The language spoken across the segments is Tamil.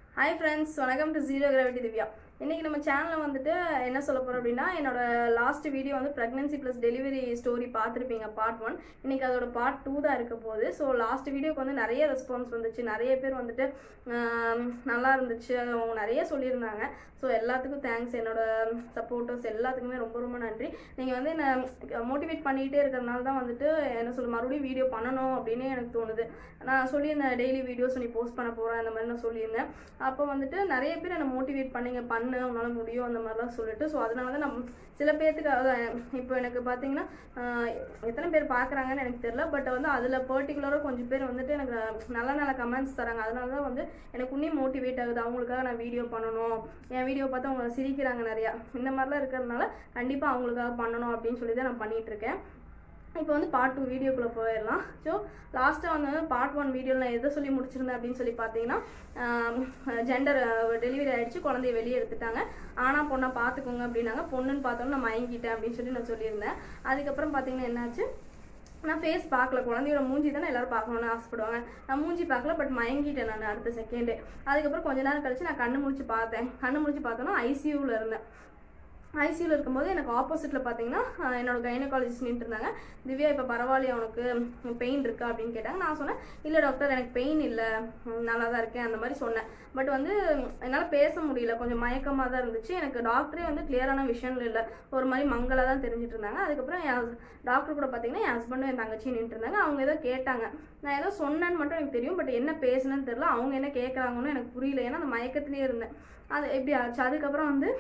ஹாய் ஃப்ரெண்ட்ஸ் வணக்கம் டு ஜீரோ கிராவிட்டி திவ்யா இன்றைக்கி நம்ம சேனலில் வந்துட்டு என்ன சொல்ல போகிறோம் அப்படின்னா என்னோட லாஸ்ட் வீடியோ வந்து ப்ரெக்னன்சி ப்ளஸ் டெலிவரி ஸ்டோரி பார்த்துருப்பீங்க பார்ட் ஒன் இன்றைக்கி அதோட பார்ட் டூ தான் இருக்க போகுது ஸோ லாஸ்ட் வீடியோக்கு வந்து நிறைய ரெஸ்பான்ஸ் வந்துச்சு நிறைய பேர் வந்துட்டு ஆம், நல்லா இருந்துச்சு அது அவங்க நிறைய சொல்லியிருந்தாங்க ஸோ எல்லாத்துக்கும் தேங்க்ஸ் என்னோட சப்போர்ட்டர்ஸ் எல்லாத்துக்குமே ரொம்ப ரொம்ப நன்றி நீங்கள் வந்து என்னை மோட்டிவேட் பண்ணிகிட்டே இருக்கிறதுனால தான் வந்துட்டு என்ன சொல்ல மறுபடியும் வீடியோ பண்ணணும் அப்படின்னு எனக்கு தோணுது நான் சொல்லியிருந்தேன் டெய்லி வீடியோஸ் நீ போஸ்ட் பண்ண போகிறேன் அந்த மாதிரி நான் சொல்லியிருந்தேன் அப்போ வந்துட்டு நிறைய பேர் என்னை மோட்டிவேட் பண்ணீங்க பண்ணு உன்னால் முடியும் அந்த மாதிரிலாம் சொல்லிட்டு ஸோ அதனால தான் நம்ம சில பேர்த்துக்கு அதான் இப்போ எனக்கு பார்த்தீங்கன்னா ஆஹ், எத்தனை பேர் பார்க்குறாங்கன்னு எனக்கு தெரியல பட் வந்து அதில் பர்டிகுலராக கொஞ்சம் பேர் வந்துட்டு எனக்கு நல்ல நல்ல கமெண்ட்ஸ் தராங்க அதனால தான் வந்து எனக்கு இன்னும் மோட்டிவேட் ஆகுது அவங்களுக்காக நான் வீடியோ பண்ணணும் என் வீடியோ பார்த்து அவங்க சிரிக்கிறாங்க நிறையா இந்த மாதிரிலாம் இருக்கிறதுனால கண்டிப்பாக அவங்களுக்காக பண்ணணும் அப்படின்னு சொல்லி தான் நான் பண்ணிகிட்டு இருக்கேன் இப்போ வந்து பார்ட் டூ வீடியோக்குள்ளே போயிடலாம் ஸோ லாஸ்ட்டாக வந்து பார்ட் ஒன் வீடியோவில் நான் எதை சொல்லி முடிச்சிருந்தேன் அப்படின்னு சொல்லி பார்த்தீங்கன்னா ஜெண்டர் டெலிவரி ஆயிடுச்சு குழந்தைய வெளியே எடுத்துட்டாங்க ஆனால் பொண்ணை பார்த்துக்கோங்க அப்படின்னாங்க பொண்ணுன்னு பார்த்தோன்னு நான் மயங்கிட்டேன் அப்படின்னு சொல்லி நான் சொல்லியிருந்தேன் அதுக்கப்புறம் பார்த்தீங்கன்னா என்னாச்சு நான் ஃபேஸ் பார்க்கல குழந்தையோட மூஞ்சி தானே எல்லாரும் பார்க்கணும்னு ஆசைப்படுவாங்க நான் மூஞ்சி பார்க்கல பட் மயங்கிட்டேன் நான் அடுத்த செகண்டே அதுக்கப்புறம் கொஞ்ச நேரம் கழிச்சு நான் கண்ணு முழிச்சு பார்த்தேன் கண்ணு முழிச்சு பார்த்தோன்னா ஐசியூவில் இருந்தேன் ஐசியூவில் இருக்கும்போது எனக்கு ஆப்போசிட்டில் பார்த்தீங்கன்னா ஆஹ் என்னோட கைனகாலஜிஸ்ட் நின்று இருந்தாங்க திவ்யா இப்போ பரவாயில்லையா உனக்கு பெயின் இருக்கா அப்படின்னு கேட்டாங்க நான் சொன்னேன் இல்லை டாக்டர் எனக்கு பெயின் இல்லை ம், நல்லா தான் இருக்கேன் அந்த மாதிரி சொன்னேன் பட் வந்து என்னால் பேச முடியல கொஞ்சம் மயக்கமாக தான் இருந்துச்சு எனக்கு டாக்டரே வந்து கிளியரான விஷயம் இல்லை ஒரு மாதிரி மங்கலாக தான் தெரிஞ்சிட்டு இருந்தாங்க அதுக்கப்புறம் என் டாக்டர் கூட பார்த்தீங்கன்னா என் ஹஸ்பண்டும் என் தங்கச்சியும் நின்று இருந்தாங்க அவங்க ஏதோ கேட்டாங்க நான் ஏதோ சொன்னேன்னு மட்டும் எனக்கு தெரியும் பட் என்ன பேசுனேன்னு தெரியல அவங்க என்ன கேட்குறாங்கன்னு எனக்கு புரியல ஏன்னா அந்த மயக்கத்திலே இருந்தேன் அது எப்படி ஆச்சு அதுக்கப்புறம் வந்து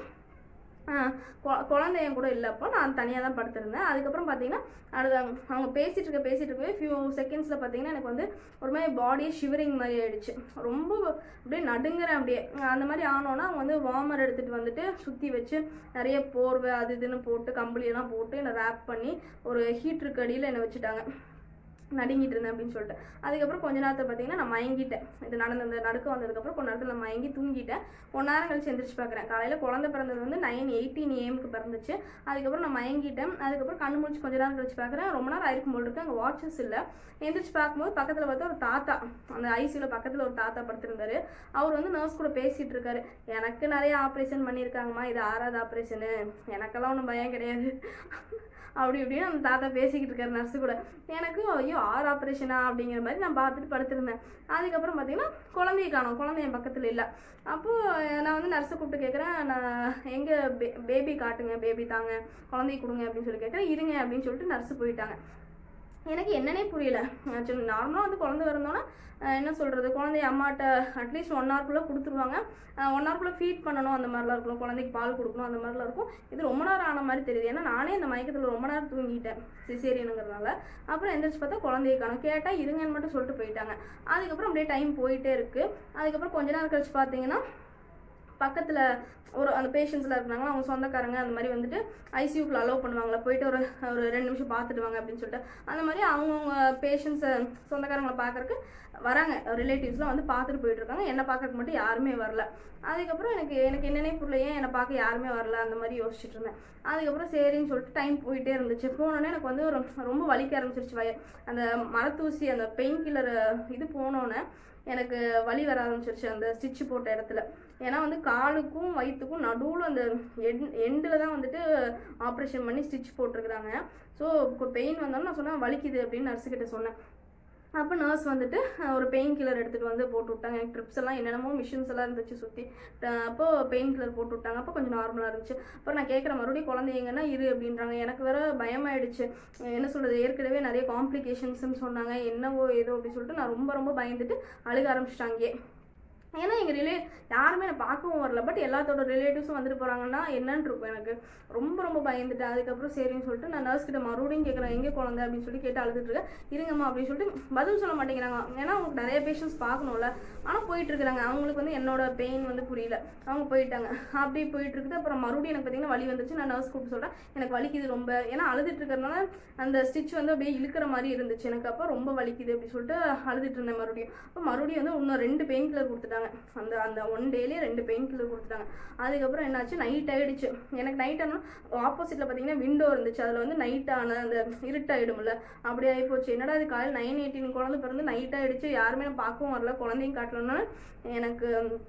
ஆஹ் கொ- குழந்தை என் கூட இல்லை அப்போ நான் தனியாக தான் படுத்திருந்தேன் அதுக்கப்புறம் பார்த்தீங்கன்னா அது அவங்க பேசிட்டு இருக்க பேசிட்டு இருக்கவே ஃபியூ செகண்ட்ஸில் பார்த்தீங்கன்னா எனக்கு வந்து ஒரு மாதிரி பாடியே ஷிவரிங் மாதிரி ஆயிடுச்சு ரொம்ப அப்படியே நடுங்குறேன் அப்படியே அந்த மாதிரி ஆனோன்னா அவங்க வந்து வார்மர் எடுத்துகிட்டு வந்துட்டு சுற்றி வச்சு நிறைய போர்வை அது இதுன்னு போட்டு கம்பளியெல்லாம் போட்டு என்னை ரேப் பண்ணி ஒரு ஹீட்ருக்கு அடியில் என்னை வச்சுட்டாங்க நடுங்கிட்டு இருந்தேன் அப்படின்னு சொல்லிட்டு அதுக்கப்புறம் கொஞ்ச நேரத்தில் பார்த்தீங்கன்னா நான் மயங்கிட்டேன் இது நடந்த அந்த நடுக்க வந்ததுக்கப்புறம் கொஞ்ச நேரத்தில் நான் மயங்கி தூங்கிட்டேன் கொஞ்ச நேரம் கழிச்சு எந்திரிச்சு பார்க்குறேன் காலையில் குழந்தை பிறந்தது வந்து நைன் எயிட்டீன் ஏஎம்க்கு பிறந்துச்சு அதுக்கப்புறம் நான் மயங்கிட்டேன் அதுக்கப்புறம் கண்ணு முடிச்சு கொஞ்ச நேரம் கழிச்சு பார்க்குறேன் ரொம்ப நேரம் ஆயிருக்கும் போல் இருக்கு அங்கே வாட்சஸ் இல்லை எந்திரிச்சு பார்க்கும்போது பக்கத்தில் பார்த்தா ஒரு தாத்தா அந்த ஐசியூவில் பக்கத்தில் ஒரு தாத்தா படுத்திருந்தாரு அவர் வந்து நர்ஸ் கூட பேசிட்டு இருக்காரு எனக்கு நிறைய ஆப்ரேஷன் பண்ணியிருக்காங்கம்மா இது ஆறாவது ஆப்ரேஷனு எனக்கெல்லாம் ஒன்றும் பயம் கிடையாது அப்படி இப்படின்னு அந்த தாத்தா பேசிக்கிட்டு இருக்காரு நர்ஸு கூட எனக்கு ஐயோ ஆறு ஆப்ரேஷனா அப்படிங்கிற மாதிரி நான் பார்த்துட்டு படுத்திருந்தேன் அதுக்கப்புறம் பார்த்தீங்கன்னா குழந்தைய காணோம் குழந்தை என் பக்கத்தில் இல்லை அப்போது நான் வந்து நர்ஸை கூப்பிட்டு கேட்குறேன் நான் எங்கே பே பேபி காட்டுங்க பேபி தாங்க குழந்தைய கொடுங்க அப்படின்னு சொல்லி கேட்குறேன் இருங்க அப்படின்னு சொல்லிட்டு நர்ஸு போயிட்டாங்க எனக்கு என்னன்னே புரியல ஆக்சுவலி நார்மலாக வந்து குழந்தை பிறந்தோன்னா அஹ் என்ன சொல்கிறது குழந்தைய அம்மாட்ட அட்லீஸ்ட் ஒன் ஹவர்க்குள்ளே கொடுத்துருவாங்க ஒன் ஹவர்க்குள்ளே ஃபீட் பண்ணணும் அந்த மாதிரிலாம் இருக்கும் குழந்தைக்கு பால் கொடுக்கணும் அந்த மாதிரிலாம் இருக்கும் இது ரொம்ப நேரம் ஆன மாதிரி தெரியுது ஏன்னா நானே இந்த மயக்கத்தில் ரொம்ப நேரம் தூங்கிட்டேன் சிசேரியனுங்கிறதுனால அப்புறம் எந்திரிச்சு பார்த்தா குழந்தைய காணும் கேட்டால் இருங்கன்னு மட்டும் சொல்லிட்டு போயிட்டாங்க அதுக்கப்புறம் அப்படியே டைம் போயிட்டே இருக்குது அதுக்கப்புறம் கொஞ்ச நேரம் கழிச்சு பார்த்தீங்கன்னா பக்கத்தில் ஒரு அந்த பேஷண்ட்ஸ்லாம் இருந்தாங்களா அவங்க சொந்தக்காரங்க அந்த மாதிரி வந்துட்டு ஐசியூக்குள்ள அலோவ் பண்ணுவாங்களா போயிட்டு ஒரு ஒரு ரெண்டு நிமிஷம் பார்த்துட்டு வாங்க அப்படின்னு சொல்லிட்டு அந்த மாதிரி அவங்கவுங்க பேஷண்ட்ஸை சொந்தக்காரங்களை பார்க்கறக்கு வராங்க ரிலேட்டிவ்ஸ்லாம் வந்து பார்த்துட்டு போயிட்டு இருக்காங்க என்னை பார்க்கறக்கு மட்டும் யாருமே வரல அதுக்கப்புறம் எனக்கு எனக்கு என்னன்னே புரியல ஏன் என்னை பார்க்க யாருமே வரல அந்த மாதிரி யோசிச்சுட்டு இருந்தேன் அதுக்கப்புறம் சரின்னு சொல்லிட்டு டைம் போயிட்டே இருந்துச்சு போனோடனே எனக்கு வந்து ரொம்ப- ரொம்ப வலிக்க ஆரம்பிச்சிருச்சு வய அந்த மரத்தூசி அந்த பெயின் கில்லர் இது போனோன்னே எனக்கு வலி வர ஆரம்பிச்சிருச்சு அந்த ஸ்டிச் போட்ட இடத்துல ஏன்னா வந்து காலுக்கும் வயிற்றுக்கும் நடுவில் அந்த எண் எண்டில் தான் வந்துட்டு ஆப்ரேஷன் பண்ணி ஸ்டிச் போட்டிருக்கிறாங்க ஸோ பெயின் வந்தாலும் நான் சொன்னேன் வலிக்குது அப்படின்னு நர்ஸுக்கிட்ட சொன்னேன் அப்போ நர்ஸ் வந்துட்டு அஹ், ஒரு பெயின் கில்லர் எடுத்துகிட்டு வந்து போட்டு விட்டாங்க எனக்கு ட்ரிப்ஸ் எல்லாம் என்னென்னமோ மிஷின்ஸ் எல்லாம் இருந்துச்சு சுற்றி அப்போது பெயின் கில்லர் போட்டு விட்டாங்க அப்போ கொஞ்சம் நார்மலாக இருந்துச்சு அப்புறம் நான் கேட்குற மறுபடியும் குழந்தை எங்கன்னா இரு அப்படின்றாங்க எனக்கு வேற பயமாயிடுச்சு அஹ் என்ன சொல்கிறது ஏற்கனவே நிறைய காம்ப்ளிகேஷன்ஸ்னு சொன்னாங்க என்னவோ ஏதோ அப்படின்னு சொல்லிட்டு நான் ரொம்ப ரொம்ப பயந்துட்டு அழுக ஆரம்பிச்சிட்டாங்க ஏன்னா எங்கள் ரிலே யாருமே என்னை பார்க்கவும் வரல பட் எல்லாத்தோட ரிலேட்டிவ்ஸும் வந்துட்டு போகிறாங்கன்னா என்னன்னு இருக்கும் எனக்கு ரொம்ப ரொம்ப பயந்துட்டேன் அதுக்கப்புறம் சரின்னு சொல்லிட்டு நான் நர்ஸ் கிட்ட மறுபடியும் கேட்குறேன் எங்கே குழந்தை அப்படின்னு சொல்லி கேட்டு அழுதுட்டு இருக்கேன் இருங்கம்மா அப்படின்னு சொல்லிட்டு பதில் சொல்ல மாட்டேங்கிறாங்க ஏன்னா அவங்களுக்கு நிறைய பேஷண்ட்ஸ் பார்க்கணும்ல ஆனால் போயிட்டு இருக்கிறாங்க அவங்களுக்கு வந்து என்னோட பெயின் வந்து புரியல அவங்க போயிட்டாங்க அப்படி போயிட்டு இருக்குது அப்புறம் மறுபடியும் எனக்கு பார்த்தீங்கன்னா வலி வந்துச்சு நான் நர்ஸ் கூப்பிட்டு சொல்கிறேன் எனக்கு வலிக்குது ரொம்ப ஏன்னா அழுதுட்டு இருக்கிறதுனால அந்த ஸ்டிச் வந்து அப்படியே இழுக்கிற மாதிரி இருந்துச்சு எனக்கு அப்போ ரொம்ப வலிக்குது அப்படின்னு சொல்லிட்டு அழுதுட்டு இருந்தேன் மறுபடியும் அப்போ மறுபடியும் வந்து இன்னும் ரெண்டு பெயின் கில்லர் கொடுத்துட்டாங்க அந்த அந்த ஒன் டேலேயே ரெண்டு பெயின் கில்லர் கொடுத்துட்டாங்க அதுக்கப்புறம் என்னாச்சு நைட் ஆயிடுச்சு எனக்கு நைட் ஆனால் ஆப்போசிட்டில் பார்த்தீங்கன்னா விண்டோ இருந்துச்சு அதில் வந்து நைட் ஆன அந்த இருட்டாயிடும்ல அப்படி ஆகிப்போச்சு என்னடா இது காலையில் நைன் எயிட்டீன் குழந்தை பிறந்து நைட் ஆயிடுச்சு யாருமே நான் பார்க்கவும் வரல குழந்தையும் காட்டலன்னா எனக்கு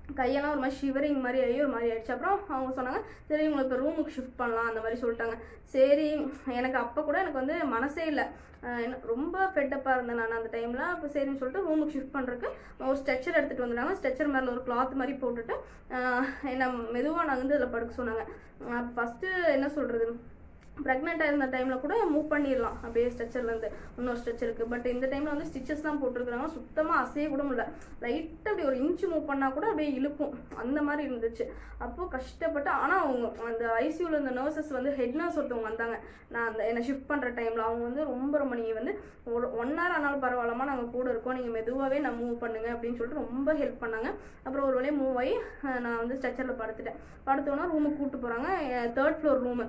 கையெல்லாம் ஒரு மாதிரி ஷிவரிங் மாதிரி ஆகி ஒரு மாதிரி ஆயிடுச்சு அப்புறம் அவங்க சொன்னாங்க சரி உங்களுக்கு ரூமுக்கு ஷிஃப்ட் பண்ணலாம் அந்த மாதிரி சொல்லிட்டாங்க சரி எனக்கு அப்போ கூட எனக்கு வந்து மனசே இல்லை ஆஹ் என்ன- ரொம்ப ஃபெட்டப்பாக இருந்தேன் நான் அந்த டைமில் அப்போ சரின்னு சொல்லிட்டு ரூமுக்கு ஷிஃப்ட் பண்ணுறதுக்கு ஒரு ஸ்ட்ரெச்சர் எடுத்துகிட்டு வந்துட்டாங்க ஸ்ட்ரெச்சர் மேலே ஒரு கிளாத் மாதிரி போட்டுட்டு ஆஹ் என்னை மெதுவாக நகர்ந்து அதில் படுக்க சொன்னாங்க ஃபஸ்ட்டு என்ன சொல்கிறது ப்ரெக்னெண்ட்டாக இருந்த டைமில் கூட மூவ் பண்ணிடலாம் அப்படியே ஸ்ட்ரெச்சர்லேருந்து இன்னொரு ஸ்ட்ரெச்சருக்கு பட் இந்த டைமில் வந்து ஸ்டிச்சஸ்லாம் போட்டிருக்கிறாங்க சுத்தமாக அசைய கூட முடியல லைட்டாக அப்படி ஒரு இன்ச்சு மூவ் பண்ணால் கூட அப்படியே இழுக்கும் அந்த மாதிரி இருந்துச்சு அப்போது கஷ்டப்பட்டு ஆனால் அவங்க அந்த ஐசியூவில் இருந்த நர்சஸ் வந்து ஹெட் நர்ஸ் ஒருத்தவங்க வந்தாங்க நான் அந்த என்னை ஷிஃப்ட் பண்ணுற டைமில் அவங்க வந்து ரொம்ப ரொம்ப நீங்கள் வந்து ஒரு ஒன் ஹவர் ஆனாலும் பரவாயில்லமா நாங்கள் கூட இருக்கோம் நீங்கள் மெதுவாகவே நான் மூவ் பண்ணுங்க அப்படின்னு சொல்லிட்டு ரொம்ப ஹெல்ப் பண்ணாங்க அப்புறம் ஒரு வழியாக மூவ் ஆகி அஹ், நான் வந்து ஸ்ட்ரெச்சரில் படுத்துட்டேன் படுத்தோன்னா ரூமுக்கு கூப்பிட்டு போகிறாங்க தேர்ட் ஃப்ளோர் ரூமு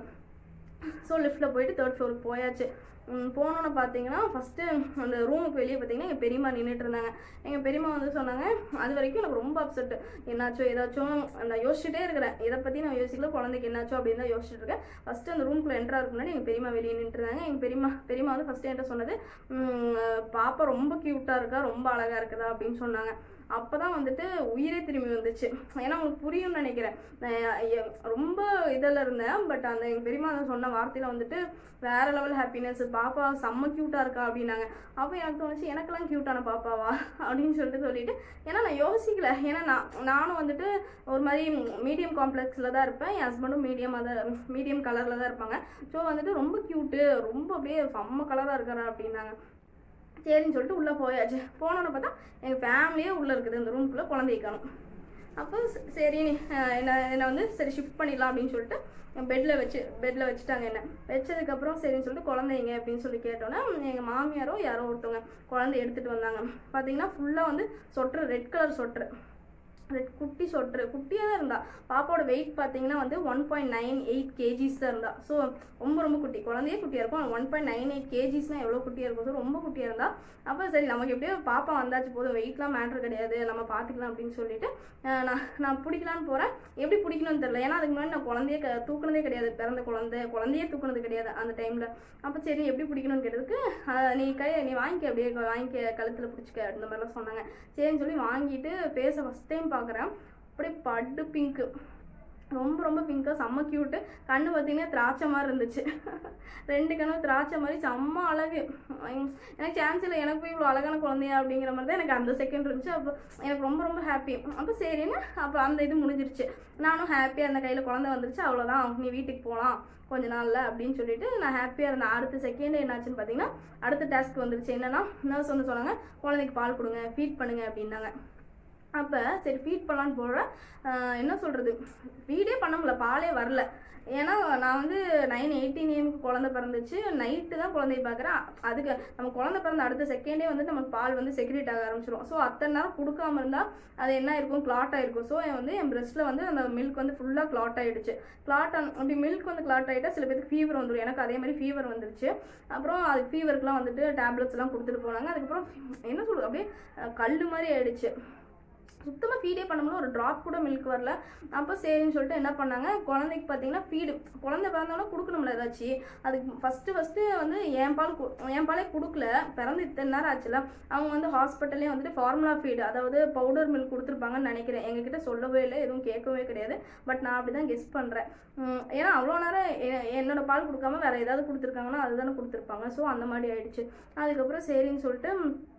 ஸோ லிஃப்ட்டில் போயிட்டு தேர்ட் ஃப்ளோருக்கு போயாச்சு ம், போனோன்னு பார்த்தீங்கன்னா ஃபஸ்ட்டு அந்த ரூமுக்கு வெளியே பார்த்தீங்கன்னா எங்கள் பெரியம்மா நின்றுட்டு இருந்தாங்க எங்கள் பெரியம்மா வந்து சொன்னாங்க அது வரைக்கும் எனக்கு ரொம்ப அப்செட்டு என்னாச்சோ ஏதாச்சும் நான் யோசிச்சுட்டே இருக்கிறேன் இதை பற்றி நான் யோசிக்கல குழந்தைக்கு என்னாச்சோ அப்படின்னு தான் யோசிச்சுட்டு இருக்கேன் ஃபஸ்ட்டு அந்த ரூம்குள்ளே என்ட்ரு ஆகிறதுக்கு முன்னாடி எங்கள் பெரியம்மா வெளியே நின்றுருந்தாங்க எங்கள் பெரியம்மா பெரியம்மா வந்து ஃபஸ்ட்டு என்கிட்ட சொன்னது "ம், பாப்பா ரொம்ப க்யூட்டாக இருக்கா ரொம்ப அழகாக இருக்குதா அப்படின்னு சொன்னாங்க அப்போ தான் வந்துட்டு உயிரே திரும்பி வந்துச்சு ஏன்னா உங்களுக்கு புரியும்னு நினைக்கிறேன் நான் எ- ரொம்ப இதில் இருந்தேன் பட் அந்த எங்கள் பெரியம்மா அதை சொன்ன வார்த்தையில் வந்துட்டு வேற லெவல் ஹாப்பினஸ் பாப்பா செம்ம க்யூட்டாக இருக்கா அப்படின்னாங்க அப்போ எனக்கு தோணுச்சு எனக்கெல்லாம் க்யூட்டான பாப்பாவா அப்படின்னு சொல்லிட்டு சொல்லிட்டு ஏன்னா நான் யோசிக்கல ஏன்னா நான் நானும் வந்துட்டு ஒரு மாதிரி மீடியம் காம்ப்ளெக்ஸில் தான் இருப்பேன் என் ஹஸ்பண்டும் மீடியமாக தான் மீடியம் கலரில் தான் இருப்பாங்க ஸோ வந்துட்டு ரொம்ப க்யூட்டு ரொம்ப அப்படியே செம்ம கலராக இருக்காரா அப்படின்னாங்க சரின்னு சொல்லிட்டு உள்ளே போயாச்சு போனோன்னு பார்த்தா எங்கள் ஃபேமிலியே உள்ளே இருக்குது இந்த ரூம்குள்ளே குழந்தைய காணும் அப்போ ச- சரி அஹ் என்ன என்னை வந்து சரி ஷிஃப்ட் பண்ணிடலாம் அப்படின்னு சொல்லிட்டு பெட்டில் வச்சு பெட்டில் வச்சுட்டாங்க என்ன வச்சதுக்கப்புறம் சரின்னு சொல்லிட்டு குழந்தைங்க அப்படின்னு சொல்லி கேட்டோன்னே எங்கள் மாமியாரோ யாரோ ஒருத்தவங்க குழந்தை எடுத்துகிட்டு வந்தாங்க பார்த்தீங்கன்னா ஃபுல்லாக வந்து சொட்ரு ரெட் கலர் சொட்ரு ரெட் குட்டி சொட்ரு குட்டியாக தான் இருந்தா பாப்பாவோட வெயிட் பார்த்தீங்கன்னா வந்து one point nine eight kgs தான் இருந்தா ஸோ ரொம்ப ரொம்ப குட்டி குழந்தையே குட்டியாக இருக்கும் ஒன் பாயிண்ட் நைன் எயிட் கேஜிஸ்னால் எவ்வளோ குட்டியாக இருக்கும் ஸோ ரொம்ப குட்டியாக இருந்தா அப்போ சரி நமக்கு எப்படியோ பாப்பா வந்தாச்சு போதும் வெயிட்லாம் மேட்ரு கிடையாது நம்ம பார்த்துக்கலாம் அப்படின்னு சொல்லிட்டு அஹ் நான் நான் பிடிக்கலான்னு போகிறேன் எப்படி பிடிக்கணும்னு தெரியல ஏன்னா அதுக்கு முன்னாடி நான் குழந்தையே க தூக்குனதே கிடையாது பிறந்த குழந்தை குழந்தையே தூக்குனது கிடையாது அந்த டைமில் அப்போ சரி எப்படி பிடிக்கணும்னு கேட்டதுக்கு அஹ் நீ கை நீ வாங்கிக்க அப்படியே வாங்கிக்க கழுத்தில் பிடிச்சிக்க அந்த மாதிரிலாம் சொன்னாங்க சரின்னு சொல்லி வாங்கிட்டு பேச ஃபஸ்ட் டைம் பார்க்குறேன் அப்படியே பட்டு பிங்க்கு ரொம்ப ரொம்ப பிங்காக செம்ம க்யூட்டு கண்ணு பார்த்தீங்கன்னா திராட்சை மாதிரி இருந்துச்சு ரெண்டு கண்ணும் திராட்சை மாதிரி செம்ம அழகு உம், எனக்கு சான்ஸ் இல்லை எனக்கு போய் இவ்வளோ அழகான குழந்தையா அப்படிங்கிற மாதிரி தான் எனக்கு அந்த செகண்ட் இருந்துச்சு அப்போ எனக்கு ரொம்ப ரொம்ப ஹாப்பி அப்போ சரின்னு அப்போ அந்த இது முடிஞ்சிருச்சு நானும் ஹாப்பியாக அந்த கையில் குழந்தை வந்துருச்சு அவ்வளோதான் நீ வீட்டுக்கு போகலாம் கொஞ்ச நாள்ல அப்படின்னு சொல்லிட்டு நான் ஹாப்பியாக இருந்தேன் அடுத்த செகண்ட் என்னாச்சுன்னு பார்த்தீங்கன்னா அடுத்த டாஸ்க் வந்துருச்சு என்னன்னா நர்ஸ் வந்து சொன்னாங்க குழந்தைக்கு பால் கொடுங்க ஃபீட் பண்ணுங்க அப்படின்னாங்க அப்போ சரி ஃபீட் பண்ணலான்னு போகிறேன் என்ன சொல்கிறது ஃபீடே பண்ண முடியல பாலே வரல ஏன்னா நான் வந்து நைன் எயிட்டீன் ஏமுக்கு குழந்தை பிறந்துச்சு நைட்டு தான் குழந்தைய பார்க்குறேன் அதுக்கு நம்ம குழந்தை பிறந்த அடுத்த செகண்டே வந்து நமக்கு பால் வந்து செக்ரேட் ஆக ஆரம்பிச்சிடும் ஸோ அத்தனை நேரம் கொடுக்காம இருந்தால் அது என்ன இருக்கும் கிளாட் ஆயிருக்கும் ஸோ என் வந்து என் பிரெஸ்ட்டில் வந்து அந்த மில்க் வந்து ஃபுல்லாக கிளாட் ஆயிடுச்சு கிளாட் அப்படி மில்க் வந்து கிளாட் ஆகிட்டா சில பேருக்கு ஃபீவர் வந்துடும் எனக்கு அதே மாதிரி ஃபீவர் வந்துருச்சு அப்புறம் அதுக்கு ஃபீவருக்குலாம் வந்துட்டு டேப்லெட்ஸ்லாம் கொடுத்துட்டு போனாங்க அதுக்கப்புறம் என்ன சொல்கிறது அப்படியே அஹ், கல்லு மாதிரி ஆயிடுச்சு சுத்தமாக ஃபீடே பண்ண முடியல ஒரு ட்ராப் கூட மில்க் வரல அப்போ சரின்னு சொல்லிட்டு என்ன பண்ணாங்க குழந்தைக்கு பார்த்தீங்கன்னா ஃபீடு குழந்தை பிறந்தோன்னா கொடுக்கணும்ல ஏதாச்சும் அதுக்கு ஃபஸ்ட்டு ஃபஸ்ட்டு வந்து என் பால் கு- என் பாலே கொடுக்கல பிறந்து இத்தனை நேரம் ஆச்சுல அவங்க வந்து ஹாஸ்பிட்டல்லே வந்துட்டு ஃபார்முலா ஃபீடு அதாவது பவுடர் மில்க் கொடுத்துருப்பாங்கன்னு நினைக்கிறேன் எங்ககிட்ட சொல்லவே இல்லை எதுவும் கேட்கவே கிடையாது பட் நான் அப்படி தான் கெஸ் பண்ணுறேன் ஏன்னா அவ்வளோ நேரம் எ- என்னோட பால் கொடுக்காம வேறு ஏதாவது கொடுத்துருக்காங்கன்னா அதுதானே கொடுத்துருப்பாங்க ஸோ அந்த மாதிரி ஆயிடுச்சு அதுக்கப்புறம் சரின்னு சொல்லிட்டு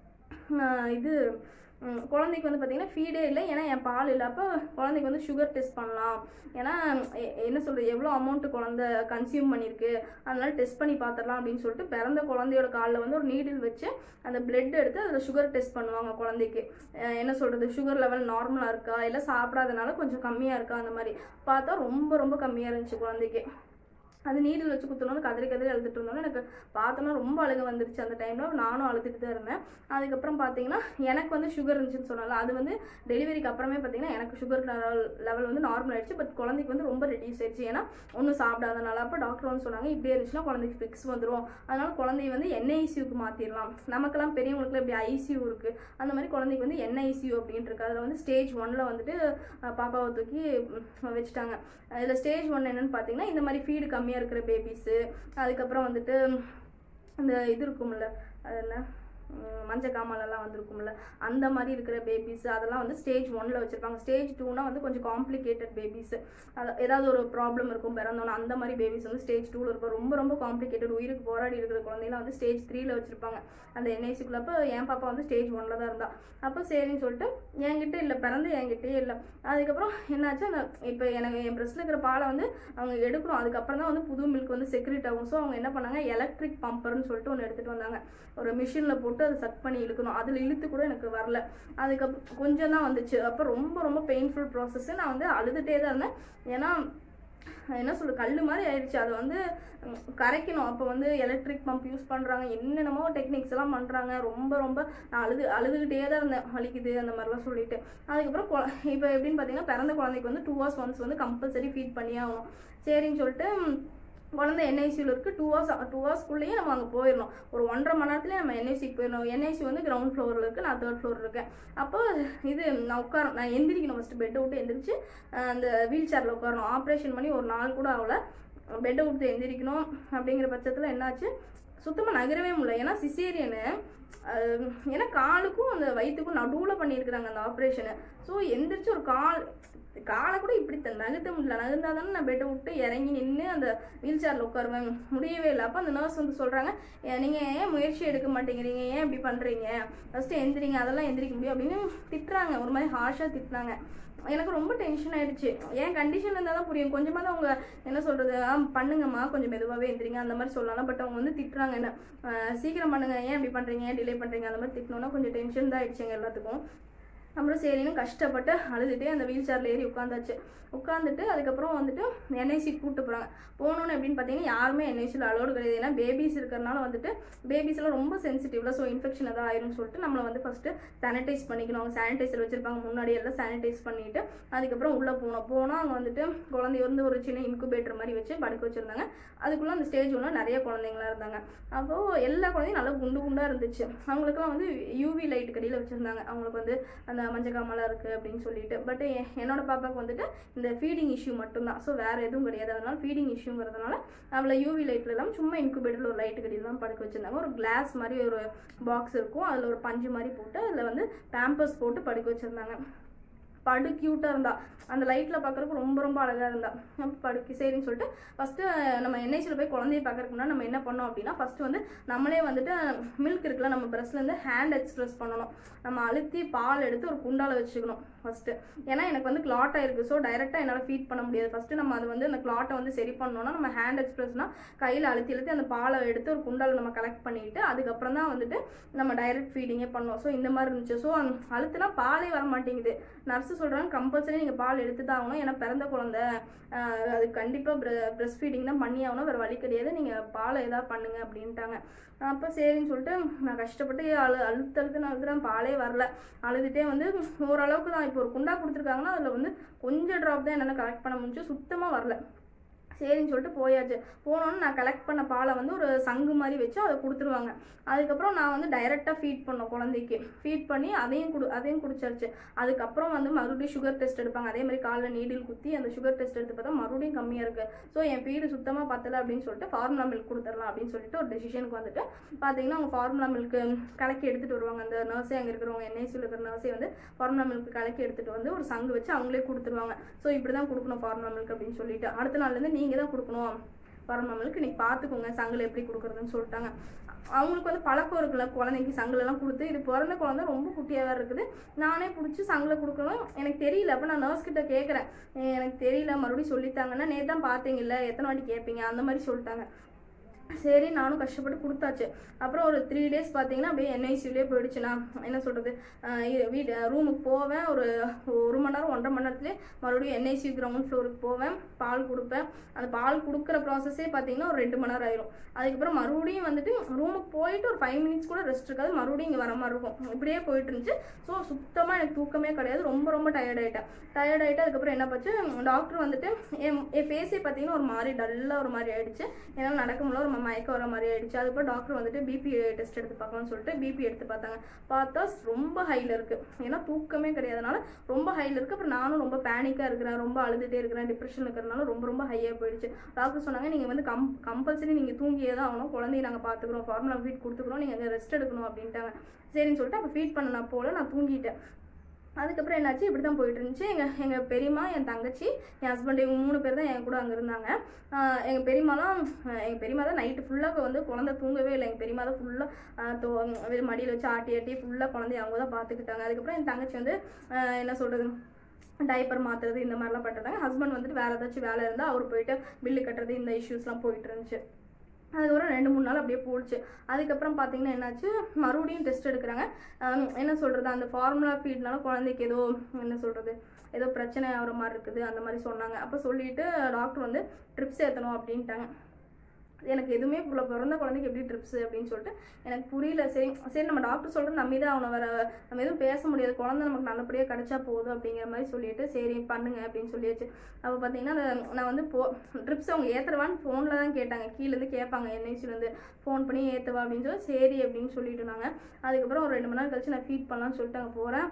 ம், இது ம், குழந்தைக்கு வந்து பார்த்தீங்கன்னா ஃபீடே இல்லை ஏன்னா என் பால் இல்லை அப்போ குழந்தைக்கு வந்து சுகர் டெஸ்ட் பண்ணலாம் ஏன்னா எ- என்ன சொல்கிறது எவ்வளோ அமௌண்ட் குழந்தை கன்சியூம் பண்ணியிருக்கு அதனால டெஸ்ட் பண்ணி பார்த்துடலாம் அப்படின்னு சொல்லிட்டு பிறந்த குழந்தையோட காலில் வந்து ஒரு நீடில் வச்சு அந்த பிளட் எடுத்து அதில் சுகர் டெஸ்ட் பண்ணுவாங்க குழந்தைக்கு அஹ் என்ன சொல்கிறது சுகர் லெவல் நார்மலாக இருக்கா இல்லை சாப்பிடாதனால கொஞ்சம் கம்மியாக இருக்கா அந்த மாதிரி பார்த்தா ரொம்ப ரொம்ப கம்மியாக இருந்துச்சு குழந்தைக்கு அது நீடில் வச்சு குத்தணும்னு கதறி கதறி அழுதுட்டு இருந்தோம் எனக்கு பார்த்தோன்னா ரொம்ப அழுக வந்துருச்சு அந்த டைமில் நானும் அழுதுட்டு தான் இருந்தேன் அதுக்கப்புறம் பார்த்தீங்கன்னா எனக்கு வந்து சுகர் இருந்துச்சுன்னு சொன்னால அது வந்து டெலிவரிக்கு அப்புறமே பார்த்தீங்கன்னா எனக்கு சுகர் லெவல் லெவல் வந்து நார்மல் ஆயிடுச்சு பட் குழந்தைக்கு வந்து ரொம்ப ரெடியூஸ் ஆயிடுச்சு ஏன்னா ஒன்றும் சாப்பிடாதனால அப்போ டாக்டர் வந்து சொன்னாங்க இப்படியே இருந்துச்சுன்னா குழந்தைக்கு ஃபிக்ஸ் வந்துடும் அதனால குழந்தைய வந்து என்ஐசியூக்கு மாற்றிடலாம் நமக்கெல்லாம் பெரியவங்களுக்குலாம் இப்படி ஐசியூ இருக்குது அந்த மாதிரி குழந்தைக்கு வந்து என்ஐசியூ அப்படின்ட்டு இருக்கு அதில் வந்து ஸ்டேஜ் ஒன்ல வந்துட்டு அஹ், பாப்பாவை தூக்கி ம், வச்சுட்டாங்க இதில் ஸ்டேஜ் ஒன் என்னன்னு பார்த்தீங்கன்னா இந்த மாதிரி ஃபீடு கம்மியாக இருக்கிற பேபிஸு அதுக்கப்புறம் வந்துட்டு அந்த இது இருக்கும்ல அது என்ன உம், மஞ்சள் காமாலெல்லாம் வந்திருக்கும்ல அந்த மாதிரி இருக்கிற பேபிஸ் அதெல்லாம் வந்து ஸ்டேஜ் ஒன்ல வச்சிருப்பாங்க ஸ்டேஜ் டூனா வந்து கொஞ்சம் காம்ப்ளிகேட்டட் பேபிஸ் அது ஏதாவது ஒரு ப்ராப்ளம் இருக்கும் பிறந்தோன்னா அந்த மாதிரி பேபிஸ் வந்து ஸ்டேஜ் டூவில் இருக்கும் ரொம்ப ரொம்ப காம்ப்ளிகேட்டட் உயிருக்கு போராடி இருக்கிற குழந்தைலாம் வந்து ஸ்டேஜ் த்ரீல வச்சிருப்பாங்க அந்த என்ஐசிக்குள்ள அப்போ என் பாப்பா வந்து ஸ்டேஜ் ஒன்ல தான் இருந்தா அப்போ சரின்னு சொல்லிட்டு என்கிட்ட இல்லை பிறந்து என்கிட்டயே இல்லை அதுக்கப்புறம் என்னாச்சு அந்த இப்போ எனக்கு என் பிரஸ்ட்ல இருக்கிற பாலை வந்து அவங்க எடுக்கணும் அதுக்கப்புறம் தான் வந்து புது மில்க் வந்து செக்ரெட் ஆகும் ஸோ அவங்க என்ன பண்ணாங்க எலக்ட்ரிக் பம்பர்னு சொல்லிட்டு ஒன்று எடுத்துகிட்டு வந்தாங்க ஒரு மிஷினில் போட்டு அதை சக் பண்ணி இழுக்கணும் அதில் இழுத்து கூட எனக்கு வரல அதுக்கப்புறம் கொஞ்சம் தான் வந்துச்சு அப்போ ரொம்ப ரொம்ப பெயின்ஃபுல் ப்ராசஸ் நான் வந்து அழுதுகிட்டே தான் இருந்தேன் ஏன்னா என்ன சொல்றது கல் மாதிரி ஆயிடுச்சு அதை வந்து ம், கரைக்கணும் அப்போ வந்து எலக்ட்ரிக் பம்ப் யூஸ் பண்ணுறாங்க என்னென்னமோ டெக்னிக்ஸ் எல்லாம் பண்ணுறாங்க ரொம்ப ரொம்ப நான் அழுது அழுதுகிட்டே தான் இருந்தேன் வலிக்குது அந்த மாதிரிலாம் சொல்லிட்டு அதுக்கப்புறம் கொ இப்போ எப்படின்னு பார்த்தீங்கன்னா பிறந்த குழந்தைக்கு வந்து டூ ஹவர்ஸ் ஒன்ஸ் வந்து கம்பல்சரி ஃபீட் பண்ணியே ஆகணும் சரின்னு சொல்லிட்டு ம், குழந்தை என்ஐசியில் இருக்குது டூ ஹவர்ஸ் டூ ஹவர்ஸ்க்குள்ளேயே நம்ம அங்கே போயிடணும் ஒரு ஒன்றரை மணி நேரத்துலேயே நம்ம என்ஐசிக்கு போயிடணும் என்ஐசி வந்து கிரவுண்ட் ஃப்ளோரில் இருக்குது நான் தேர்ட் ஃப்ளோர் இருக்கேன் அப்போ இது நான் உட்கார நான் எந்திரிக்கணும் ஃபஸ்ட்டு பெட்டை விட்டு எந்திரிச்சு அஹ், அந்த வீல் சேரில் உட்காரணும் ஆப்ரேஷன் பண்ணி ஒரு நாள் கூட ஆகல பெட்டை விட்டு எந்திரிக்கணும் அப்படிங்கிற பட்சத்தில் என்னாச்சு சுத்தமாக நகரவே முடியல ஏன்னா சிசேரியனு ஏன்னா காலுக்கும் அந்த வயிற்றுக்கும் நடுவில் பண்ணியிருக்கிறாங்க அந்த ஆப்ரேஷனை ஸோ எந்திரிச்சு ஒரு கால் காலை கூட இப்படி த- நகர்த்த முடியல நகர்ந்தா தானே நான் பெட்டை விட்டு இறங்கி நின்று அந்த வீல் சேரில் உட்காருவேன் முடியவே இல்லை அப்போ அந்த நர்ஸ் வந்து சொல்கிறாங்க நீங்கள் ஏன் முயற்சி எடுக்க மாட்டேங்கிறீங்க ஏன் இப்படி பண்ணுறீங்க ஃபஸ்ட்டு எந்திரிங்க அதெல்லாம் எந்திரிக்க முடியும் அப்படின்னு திட்டுறாங்க ஒரு மாதிரி ஹார்ஷாக திட்டுறாங்க எனக்கு ரொம்ப டென்ஷன் ஆயிடுச்சு என் கண்டிஷன் இருந்தால் தான் புரியும் கொஞ்சமாக தான் அவங்க என்ன சொல்கிறது ஆ பண்ணுங்கம்மா கொஞ்சம் மெதுவாகவே எந்திரிங்க அந்த மாதிரி சொல்லலாம் பட் அவங்க வந்து திட்டுறாங்க என்ன "ஆஹ் சீக்கிரம் பண்ணுங்க ஏன் இப்படி பண்ணுறீங்க ஏன் டிலே பண்ணுறீங்க அந்த மாதிரி திட்டினோன்னா கொஞ்சம் டென்ஷன் தான் ஆயிடுச்சுங்க எல்லாத்துக்கும் அப்புறம் சரின்னு கஷ்டப்பட்டு அழுதுகிட்டே அந்த வீல் சேரில் ஏறி உட்காந்தாச்சு உட்காந்துட்டு அதுக்கப்புறம் வந்துட்டு என்ஐசி கூப்பிட்டு போகிறாங்க போகணுன்னு எப்படின்னு பார்த்தீங்கன்னா யாருமே என்ஐசியில் அலோடு கிடையாது ஏன்னா பேபிஸ் இருக்கிறனால வந்துட்டு பேபிஸ்லாம் ரொம்ப சென்சிட்டிவ்ல ஸோ இன்ஃபெக்ஷன் எதாவது ஆயிரும்னு சொல்லிட்டு நம்மளை வந்து ஃபஸ்ட்டு சானிடைஸ் பண்ணிக்கணும் அவங்க சானிடைசர் வச்சுருப்பாங்க முன்னாடி எல்லாம் சானிடைஸ் பண்ணிவிட்டு அதுக்கப்புறம் உள்ளே போனோம் போனால் அங்கே வந்துட்டு குழந்தைய வந்து ஒரு சின்ன இன்குபேட்டர் மாதிரி வச்சு படுக்க வச்சுருந்தாங்க அதுக்குள்ளே அந்த ஸ்டேஜ் ஒன்று நிறைய குழந்தைங்களா இருந்தாங்க அப்போது எல்லா குழந்தையும் நல்லா குண்டு குண்டாக இருந்துச்சு அவங்களுக்குலாம் வந்து யூவி லைட் கடியில் வச்சுருந்தாங்க அவங்களுக்கு வந்து அந்த மஞ்சள் காமலாம் இருக்குது அப்படின்னு சொல்லிட்டு பட் என்னோட பாப்பாவுக்கு வந்துட்டு இந்த ஃபீடிங் இஷ்யூ மட்டும்தான் ஸோ வேறு எதுவும் கிடையாது அதனால ஃபீடிங் இஷ்யூங்கிறதுனால அவளை யூவி லைட்டில் இல்லாமல் சும்மா இன்குபேட்டரில் ஒரு லைட்டு கடியில் தான் படுக்க வச்சுருந்தாங்க ஒரு கிளாஸ் மாதிரி ஒரு பாக்ஸ் இருக்கும் அதில் ஒரு பஞ்சு மாதிரி போட்டு அதில் வந்து பேம்பர்ஸ் போட்டு படுக்க வச்சுருந்தாங்க படு க்யூட்டாக இருந்தா அந்த லைட்டில் பார்க்குறதுக்கு ரொம்ப ரொம்ப அழகாக இருந்தா அப்ப படுக்கு சரின்னு சொல்லிட்டு ஃபஸ்ட்டு நம்ம என்ஐசியில் போய் குழந்தைய பார்க்கறதுக்கு முன்னாடி நம்ம என்ன பண்ணோம் அப்படின்னா ஃபஸ்ட்டு வந்து நம்மளே வந்துட்டு மில்க் இருக்குல்ல நம்ம பிரஸ்ட்லேருந்து ஹேண்ட் எக்ஸ்பிரஸ் பண்ணணும் நம்ம அழுத்தி பால் எடுத்து ஒரு குண்டால வச்சுக்கணும் ஃபஸ்ட்டு ஏன்னா எனக்கு வந்து கிளாட் ஆயிருக்கு ஸோ டைரெக்டாக என்னால் ஃபீட் பண்ண முடியாது ஃபஸ்ட்டு நம்ம அது வந்து அந்த கிளாட்டை வந்து சரி பண்ணோம்னா நம்ம ஹேண்ட் எக்ஸ்பிரஸ்னால் கையில் அழுத்தி அழுத்தி அந்த பாலை எடுத்து ஒரு குண்டால நம்ம கலெக்ட் பண்ணிட்டு அதுக்கப்புறம் தான் வந்துட்டு நம்ம டைரக்ட் ஃபீடிங்கே பண்ணோம் ஸோ இந்த மாதிரி இருந்துச்சு ஸோ அழுத்துனா பாலே வர மாட்டேங்குது நர்ஸு சொல்கிறாங்க கம்பல்சரி நீங்கள் பால் எடுத்து தான் ஆகணும் ஏன்னா பிறந்த குழந்தை ஆஹ் அது கண்டிப்பாக பிரஸ்ட் ஃபீடிங் தான் பண்ணி ஆகணும் வேறு வழி கிடையாது நீங்கள் பாலை எதாவது பண்ணுங்க அப்படின்ட்டாங்க அப்போ சரின்னு சொல்லிட்டு நான் கஷ்டப்பட்டு அழு அழுத்து அழுத்து நான் அழுத்துறேன் பாலே வரல அழுதுகிட்டே வந்து ஓரளவுக்கு தான் இப்போ ஒரு குண்டா கொடுத்துருக்காங்கன்னா அதில் வந்து கொஞ்சம் ட்ராப் தான் என்னால் கலெக்ட் பண்ண முடிஞ்சு சுத்தமாக வரல சரின்னு சொல்லிட்டு போயாச்சு போனோன்னு நான் கலெக்ட் பண்ண பாலை வந்து ஒரு சங்கு மாதிரி வச்சு அதை கொடுத்துருவாங்க அதுக்கப்புறம் நான் வந்து டைரெக்டாக ஃபீட் பண்ணோம் குழந்தைக்கு ஃபீட் பண்ணி அதையும் குடு அதையும் குடிச்சாச்சு அதுக்கப்புறம் வந்து மறுபடியும் சுகர் டெஸ்ட் எடுப்பாங்க அதே மாதிரி காலில் நீடில் குத்தி அந்த சுகர் டெஸ்ட் எடுத்து பார்த்தா மறுபடியும் கம்மியாக இருக்குது ஸோ என் பீடு சுத்தமாக பத்தலை அப்படின்னு சொல்லிட்டு ஃபார்முலா மில்க் கொடுத்துடலாம் அப்படின்னு சொல்லிட்டு ஒரு டெசிஷனுக்கு வந்துட்டு பார்த்தீங்கன்னா அவங்க ஃபார்முலா மில்க் கலக்கி எடுத்துகிட்டு வருவாங்க அந்த நர்ஸே அங்கே இருக்கிறவங்க என்ஐசியில் இருக்கிற நர்ஸே வந்து ஃபார்முலா மில்க் கலக்கி எடுத்துகிட்டு வந்து ஒரு சங்கு வச்சு அவங்களே கொடுத்துருவாங்க ஸோ இப்படி தான் கொடுக்கணும் ஃபார்முலா மில்க் அப்படின்னு சொல்லிட்டு அடுத்த நாள்லேருந்து நீங்கள் தான் கொடுக்கணும் ஃபார்முலா மில்க் இன்னைக்கு பார்த்துக்கோங்க சங்கில் எப்படி கொடுக்குறதுன்னு சொல்லிட்டாங்க அவங்களுக்கு வந்து பழக்கம் இருக்குல்ல குழந்தைக்கு சங்குலலாம் கொடுத்து இது பிறந்த குழந்தை ரொம்ப குட்டியாக வேறு இருக்குது நானே பிடிச்சி சங்கில் கொடுக்கணும் எனக்கு தெரியல அப்போ நான் நர்ஸ் கிட்ட கேட்குறேன் எனக்கு தெரியல மறுபடியும் சொல்லித்தாங்கன்னா நேற்று தான் பார்த்தீங்கல்ல எத்தனை வாட்டி கேட்பீங்க அந்த மாதிரி சொல்லிட்டாங்க சரி நானும் கஷ்டப்பட்டு கொடுத்தாச்சு அப்புறம் ஒரு த்ரீ டேஸ் பார்த்தீங்கன்னா அப்படியே என்ஐசியூலேயே போயிடுச்சு நான் என்ன சொல்கிறது வீட்டு ரூமுக்கு போவேன் ஒரு ஒரு மணி நேரம் ஒன்றரை மணி நேரத்துலேயே மறுபடியும் என்ஐசியூ கிரவுண்ட் ஃப்ளோருக்கு போவேன் பால் கொடுப்பேன் அந்த பால் கொடுக்குற ப்ராசஸே பார்த்தீங்கன்னா ஒரு ரெண்டு மணி நேரம் ஆயிரும் அதுக்கப்புறம் மறுபடியும் வந்துட்டு ரூமுக்கு போயிட்டு ஒரு ஃபைவ் மினிட்ஸ் கூட ரெஸ்ட் இருக்காது மறுபடியும் இங்கே வர மாதிரி இருக்கும் இப்படியே போயிட்டு இருந்துச்சு ஸோ சுத்தமாக எனக்கு தூக்கமே கிடையாது ரொம்ப ரொம்ப டயர்ட் ஆகிட்டேன் டயர்ட் ஆகிட்டு அதுக்கப்புறம் என்ன போச்சு டாக்டர் வந்துட்டு என் என் ஃபேஸே பார்த்தீங்கன்னா ஒரு மாதிரி டல்லாக ஒரு மாதிரி ஆயிடுச்சு என்னால் நடக்க முடியல ஒரு மயக்கம் வர மாதிரி ஆயிடுச்சு அதுக்கப்புறம் டாக்டர் வந்துட்டு பிபி டெஸ்ட் எடுத்து பார்க்கலாம்னு சொல்லிட்டு பிபி எடுத்து பார்த்தாங்க பார்த்தா ரொம்ப ஹையில் இருக்குது ஏன்னா தூக்கமே கிடையாதுனால ரொம்ப ஹையில் இருக்குது அப்புறம் அதுக்கப்புறம் நானும் ரொம்ப பேனிக்காக இருக்கிறேன் ரொம்ப அழுதுகிட்டே இருக்கிறேன் டிப்ரெஷன் இருக்கிறனால ரொம்ப ரொம்ப ஹையாக போயிடுச்சு டாக்டர் சொன்னாங்க நீங்கள் வந்து கம் கம்பல்சரி நீங்கள் தூங்கியே தான் ஆகணும் குழந்தைய நாங்கள் பார்த்துக்குறோம் ஃபார்முலா ஃபீட் கொடுத்துக்குறோம் நீங்கள் ரெஸ்ட் எடுக்கணும் அப்படின்ட்டாங்க சரின்னு சொல்லிட்டு அப்போ ஃபீட் பண்ண நான் போல நான் தூங்கிட்டேன் அதுக்கப்புறம் என்னாச்சு இப்படி தான் போயிட்டு இருந்துச்சு எங்கள் எங்கள் பெரியம்மா என் தங்கச்சி என் ஹஸ்பண்ட் இவங்க மூணு பேர் தான் என் கூட அங்கே இருந்தாங்க எங்கள் பெரியம்மாலாம் எங்கள் பெரியம்மா தான் நைட்டு ஃபுல்லாக வந்து குழந்தை தூங்கவே இல்லை எங்கள் பெரியம்மா தான் ஃபுல்லாக மடியில் வச்சு ஆட்டி ஆட்டி ஃபுல்லாக குழந்தைய அவங்க தான் பார்த்துக்கிட்டாங்க அதுக்கப்புறம் என் தங்கச்சி வந்து ஆஹ் என்ன சொல்கிறது டைப்பர் மாற்றுறது இந்த மாதிரிலாம் பண்ணுறாங்க ஹஸ்பண்ட் வந்துட்டு வேறு ஏதாச்சும் வேலை இருந்தால் அவர் போயிட்டு பில்லு கட்டுறது இந்த இஷ்யூஸ்லாம் போயிட்டு இருந்துச்சு அதுக்கப்புறம் ரெண்டு மூணு நாள் அப்படியே போச்சு அதுக்கப்புறம் பார்த்தீங்கன்னா என்னாச்சு மறுபடியும் டெஸ்ட் எடுக்கிறாங்க ஆம், என்ன சொல்கிறது அந்த ஃபார்முலா ஃபீட்னால குழந்தைக்கு ஏதோ என்ன சொல்கிறது ஏதோ பிரச்சனை ஆகிற மாதிரி இருக்குது அந்த மாதிரி சொன்னாங்க அப்போ சொல்லிட்டு டாக்டர் வந்து ட்ரிப்ஸ் ஏற்றணும் அப்படின்ட்டாங்க எனக்கு எதுவுமே புள்ள பிறந்த குழந்தைக்கு எப்படி ட்ரிப்ஸ் அப்படின்னு சொல்லிட்டு எனக்கு புரியல சரி சரி நம்ம டாக்டர் சொல்கிற நம்பி தான் அவனை வர நம்ம எதுவும் பேச முடியாது குழந்தை நமக்கு நல்லபடியாக கிடைச்சா போதும் அப்படிங்கிற மாதிரி சொல்லிட்டு சரி பண்ணுங்க அப்படின்னு சொல்லியாச்சு அப்போ பார்த்தீங்கன்னா அந்த நான் வந்து போ ட்ரிப்ஸ் அவங்க ஏற்றுறவான்னு ஃபோனில் தான் கேட்டாங்க கீழேருந்து கேட்பாங்க என்ஐசிலேருந்து ஃபோன் பண்ணி ஏற்றுவா அப்படின்னு சொல்லி சரி அப்படின்னு சொல்லிட்டு நாங்கள் அதுக்கப்புறம் ஒரு ரெண்டு மணி நேரம் கழிச்சு நான் ஃபீட் பண்ணலாம்னு சொல்லிட்டு அங்கே போகிறேன்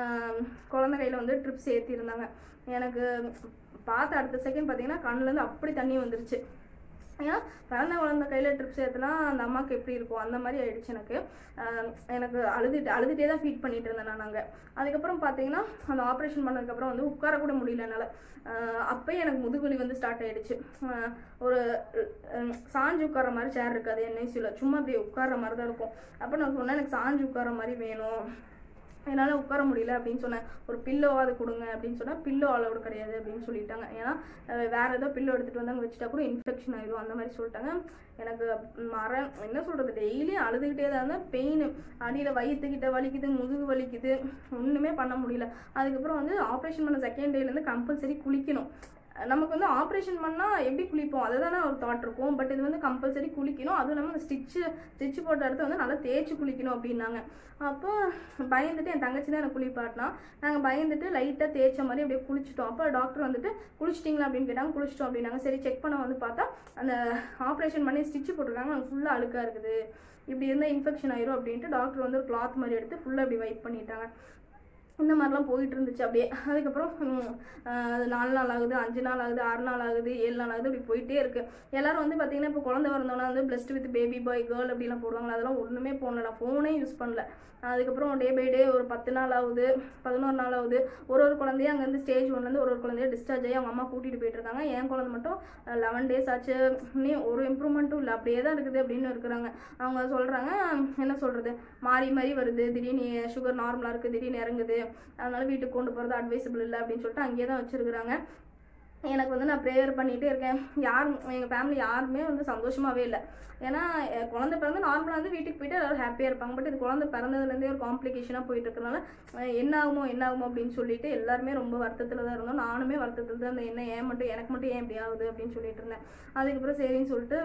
குழந்தை கையில் வந்து ட்ரிப்ஸ் ஏற்றிருந்தாங்க எனக்கு பார்த்த அடுத்த செகண்ட் பார்த்தீங்கன்னா கண்ணுலேருந்து அப்படி தண்ணி வந்துருச்சு ஏன்னா பிறந்த குழந்த கையில் ட்ரிப்ஸ் ஏற்றினா அந்த அம்மாவுக்கு எப்படி இருக்கும் அந்த மாதிரி ஆயிடுச்சு எனக்கு ஆஹ் எனக்கு அழுதுட்டு அழுதுகிட்டே தான் ஃபீட் பண்ணிட்டு இருந்தேன் நான் அங்கே அதுக்கப்புறம் பார்த்தீங்கன்னா அந்த ஆப்ரேஷன் பண்ணதுக்கப்புறம் வந்து உட்கார கூட முடியல என்னால் அப்போயே எனக்கு முதுகுவலி வந்து ஸ்டார்ட் ஆயிடுச்சு ஆஹ் ஒரு அஹ் சாஞ்சு உட்கார மாதிரி சேர் இருக்காது என்ஐசியில் சும்மா அப்படியே உட்கார்ற மாதிரி தான் இருக்கும் அப்போ நான் சொன்னேன் எனக்கு சாஞ்சு உட்கார மாதிரி வேணும் என்னால் உட்கார முடியல அப்படின்னு சொன்னேன் ஒரு பில்லோவாது கொடுங்க அப்படின்னு சொன்னால் பில்லோ அளவுடு கிடையாது அப்படின்னு சொல்லிட்டாங்க ஏன்னா அஹ் வேற ஏதோ பில்லோ எடுத்துகிட்டு வந்து அங்கே வச்சுட்டா கூட இன்ஃபெக்ஷன் ஆயிடும் அந்த மாதிரி சொல்லிட்டாங்க எனக்கு மர என்ன சொல்கிறது டெய்லியும் அழுதுகிட்டே தான் இருந்தேன் பெயின் அடியில் வயிற்றுக்கிட்ட வலிக்குது முதுகு வலிக்குது ஒன்றுமே பண்ண முடியல அதுக்கப்புறம் வந்து ஆப்ரேஷன் பண்ண செகண்ட் டேலேருந்து கம்பல்சரி குளிக்கணும் நமக்கு வந்து ஆப்ரேஷன் பண்ணால் எப்படி குளிப்போம் அதுதானே ஒரு தாட் இருக்கும் பட் இது வந்து கம்பல்சரி குளிக்கணும் அதுவும் இல்லாமல் ஸ்டிச்சு ஸ்டிச் போட்ட இடத்த வந்து நல்லா தேய்ச்சி குளிக்கணும் அப்படின்னாங்க அப்போ பயந்துட்டு என் தங்கச்சி தான் எனக்கு குளிப்பாட்டினா நாங்கள் பயந்துட்டு லைட்டாக தேய்ச்ச மாதிரி அப்படியே குளிச்சிட்டோம் அப்போ டாக்டர் வந்துட்டு குளிச்சிட்டிங்களா அப்படின்னு கேட்டாங்க குளிச்சிட்டோம் அப்படின்னாங்க சரி செக் பண்ண வந்து பார்த்தா அந்த ஆப்ரேஷன் பண்ணி ஸ்டிச் போட்டிருக்காங்க அது ஃபுல்லாக அழுக்காக இருக்குது இப்படி இருந்தால் இன்ஃபெக்ஷன் ஆயிரும் அப்படின்ட்டு டாக்டர் வந்து ஒரு கிளாத் மாதிரி எடுத்து ஃபுல்லாக அப்படி வைப் பண்ணிட்டாங்க இந்த மாதிரிலாம் போயிட்டு இருந்துச்சு அப்படியே அதுக்கப்புறம் ம், ஆஹ் அது நாலு நாள் ஆகுது அஞ்சு நாள் ஆகுது ஆறு நாள் ஆகுது ஏழு நாள் ஆகுது இப்படி போயிட்டே இருக்கு எல்லாரும் வந்து பார்த்தீங்கன்னா இப்போ குழந்தை பிறந்தோன்னா வந்து blessed with baby boy girl அப்படிலாம் போடுவாங்க அதெல்லாம் ஒன்றுமே போடல நான் ஃபோனே யூஸ் பண்ணல அதுக்கப்புறம் டே பை டே ஒரு பத்து நாள் ஆகுது பதினோரு நாள் ஆகுது ஒரு ஒரு குழந்தையும் அங்கேருந்து ஸ்டேஜ் ஒன்லேருந்து ஒரு ஒரு குழந்தைய டிஸ்சார்ஜ் ஆகி அவங்க அம்மா கூட்டிகிட்டு போயிட்டு இருக்காங்க என் குழந்தை மட்டும் லெவன் டேஸ் ஆச்சு இன்னும் ஒரு இம்ப்ரூவ்மெண்ட்டும் இல்லை அப்படியே தான் இருக்குது அப்படின்னு இருக்கிறாங்க அவங்க சொல்கிறாங்க என்ன சொல்கிறது மாறி மாறி வருது திடீர்னு சுகர் நார்மலாக இருக்குது திடீர்னு இறங்குது அதனால வீட்டுக்கு கொண்டு போகிறது அட்வைசபிள் இல்லை அப்படின்னு சொல்லிட்டு அங்கேயே தான் வச்சுருக்குறாங்க எனக்கு வந்து நான் ப்ரேயர் பண்ணிகிட்டே இருக்கேன் யாரும் எங்கள் ஃபேமிலி யாருமே வந்து சந்தோஷமாகவே இல்லை ஏன்னா என் குழந்தை பிறந்து நார்மலாக வந்து வீட்டுக்கு போயிட்டு எல்லாரும் ஹாப்பியாக இருப்பாங்க பட் இது குழந்தை பிறந்ததுலேருந்தே ஒரு காம்ப்ளிகேஷனாக போயிட்டு இருக்கறனால அஹ் என்ன ஆகுமோ என்ன ஆகுமோ அப்படின்னு சொல்லிட்டு எல்லாருமே ரொம்ப வருத்தத்தில் தான் இருந்தோம் நானுமே வருத்தத்தில் தான் இருந்தேன் என்ன ஏன் மட்டும் எனக்கு மட்டும் ஏன் இப்படி ஆகுது அப்படின்னு சொல்லிட்டு இருந்தேன் அதுக்கப்புறம் சரின்னு சொல்லிட்டு